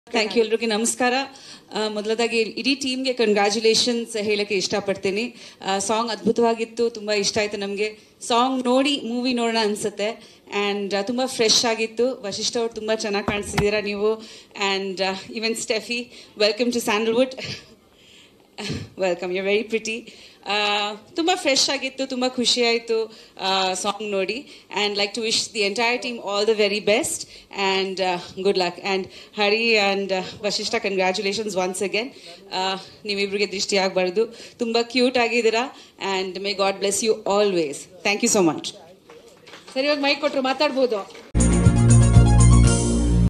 thank you ಎಲ್ರಿಗೂ ನಮಸ್ಕಾರ ಆ, ಮೊದಲದಾಗಿ ಇಡೀ ಟೀಮ್ಗೆ ಕಂಗ್ರ್ಯಾಚುಲೇಷನ್ಸ್ ಹೇಳಕ್ಕೆ ಇಷ್ಟಪಡ್ತೀನಿ ಸಾಂಗ್ ಅದ್ಭುತವಾಗಿತ್ತು ತುಂಬ ಇಷ್ಟ ಆಯ್ತು ನಮಗೆ ಸಾಂಗ್ ನೋಡಿ ಮೂವಿ ನೋಡೋಣ ಅನ್ಸುತ್ತೆ ಆ್ಯಂಡ್ ತುಂಬ ಫ್ರೆಶ್ ಆಗಿತ್ತು ವಶಿಷ್ಠ ಅವ್ರು ತುಂಬ ಚೆನ್ನಾಗಿ ಕಾಣಿಸ್ತಿದ್ದೀರಾ ನೀವು and even Steffi welcome to Sandalwood welcome you very pretty ತುಂಬ ಫ್ರೆಶ್ ಆಗಿತ್ತು ತುಂಬ ಖುಷಿ ಆಯಿತು ಸಾಂಗ್ ನೋಡಿ and like to wish the entire team all the very best and good luck and Hari and Vasishta congratulations once again ನೀವಿಬ್ರಿಗೆ ದೃಷ್ಟಿ ಆಗಬಾರ್ದು ತುಂಬ ಕ್ಯೂಟ್ ಆಗಿದ್ದೀರಾ and may God bless you always thank you so much ಸರಿ ಇವಾಗ mic ಕೊಟ್ರು ಮಾತಾಡ್ಬೋದು